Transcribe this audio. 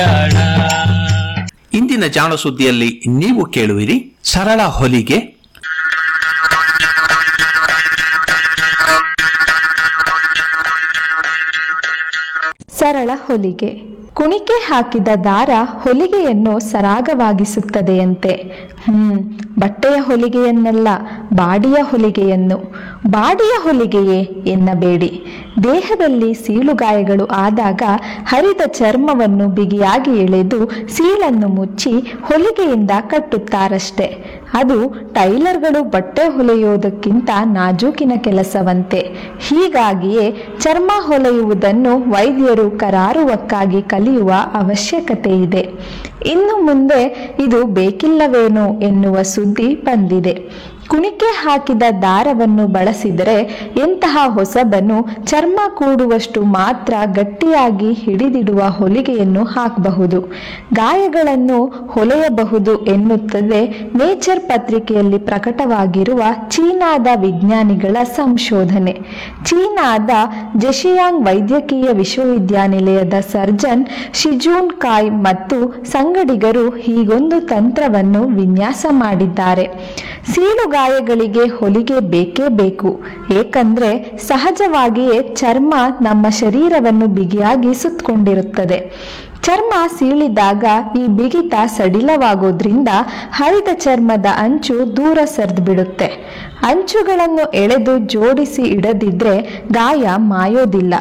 ಇಂದಿನ ಜಾಣ ಸುದ್ದಿಯಲ್ಲಿ ನೀವು ಕೇಳುವಿರಿ ಸರಳ ಹೊಲಿಗೆ ಸರಳ ಹೊಲಿಗೆ ಕುಣಿಕೆ ಹಾಕಿದ ದಾರ ಹೊಲಿಗೆಯನ್ನು ಸರಾಗವಾಗಿಸುತ್ತದೆಯಂತೆ ಹ್ಮ್ ಬಟ್ಟೆಯ ಹೊಲಿಗೆಯನ್ನಲ್ಲ ಬಾಡಿಯ ಹೊಲಿಗೆಯನ್ನು ಬಾಡಿಯ ಹೊಲಿಗೆಯೇ ಎನ್ನಬೇಡಿ ದೇಹದಲ್ಲಿ ಸೀಳುಗಾಯಗಳು ಆದಾಗ ಹರಿದ ಚರ್ಮವನ್ನು ಬಿಗಿಯಾಗಿ ಎಳೆದು ಸೀಳನ್ನು ಮುಚ್ಚಿ ಹೊಲಿಗೆಯಿಂದ ಕಟ್ಟುತ್ತಾರಷ್ಟೆ ಅದು ಟೈಲರ್ಗಳು ಬಟ್ಟೆ ಹೊಲೆಯುವುದಕ್ಕಿಂತ ನಾಜೂಕಿನ ಕೆಲಸವಂತೆ ಹೀಗಾಗಿಯೇ ಚರ್ಮ ಹೊಲೆಯುವುದನ್ನು ವೈದ್ಯರು ಕರಾರುವಕ್ಕಾಗಿ ಕಲಿಯುವ ಅವಶ್ಯಕತೆ ಇದೆ ಇನ್ನು ಮುಂದೆ ಇದು ಬೇಕಿಲ್ಲವೇನೋ ಎನ್ನುವ ಸುದ್ದಿ ಬಂದಿದೆ ಕುಣಿಕೆ ಹಾಕಿದ ದಾರವನ್ನು ಬಳಸಿದರೆ ಎಂತಹ ಹೊಸಬನು ಚರ್ಮ ಕೂಡುವಷ್ಟು ಮಾತ್ರ ಗಟ್ಟಿಯಾಗಿ ಹಿಡಿದಿಡುವ ಹೊಲಿಗೆಯನ್ನು ಹಾಕಬಹುದು ಗಾಯಗಳನ್ನು ಹೊಲೆಯಬಹುದು ಎನ್ನುತ್ತದೆ ನೇಚರ್ ಪತ್ರಿಕೆಯಲ್ಲಿ ಪ್ರಕಟವಾಗಿರುವ ಚೀನಾದ ವಿಜ್ಞಾನಿಗಳ ಸಂಶೋಧನೆ ಚೀನಾದ ಜೆಶಿಯಾಂಗ್ ವೈದ್ಯಕೀಯ ವಿಶ್ವವಿದ್ಯಾನಿಲಯದ ಸರ್ಜನ್ ಶಿಜೂನ್ ಕಾಯ್ ಮತ್ತು ಸಂಗಡಿಗರು ಹೀಗೊಂದು ತಂತ್ರವನ್ನು ವಿನ್ಯಾಸ ಮಾಡಿದ್ದಾರೆ ಸೀಳುಗಾಯಗಳಿಗೆ ಹೊಲಿಗೆ ಬೇಕೇ ಬೇಕು ಏಕೆಂದ್ರೆ ಸಹಜವಾಗಿಯೇ ಚರ್ಮ ನಮ್ಮ ಶರೀರವನ್ನು ಬಿಗಿಯಾಗಿ ಸುತ್ತಕೊಂಡಿರುತ್ತದೆ ಚರ್ಮ ಸೀಳಿದಾಗ ಈ ಬಿಗಿತ ಸಡಿಲವಾಗೋದ್ರಿಂದ ಹರಿದ ಚರ್ಮದ ಅಂಚು ದೂರ ಸರಿದು ಬಿಡುತ್ತೆ ಅಂಚುಗಳನ್ನು ಎಳೆದು ಜೋಡಿಸಿ ಇಡದಿದ್ರೆ ಗಾಯ ಮಾಯೋದಿಲ್ಲ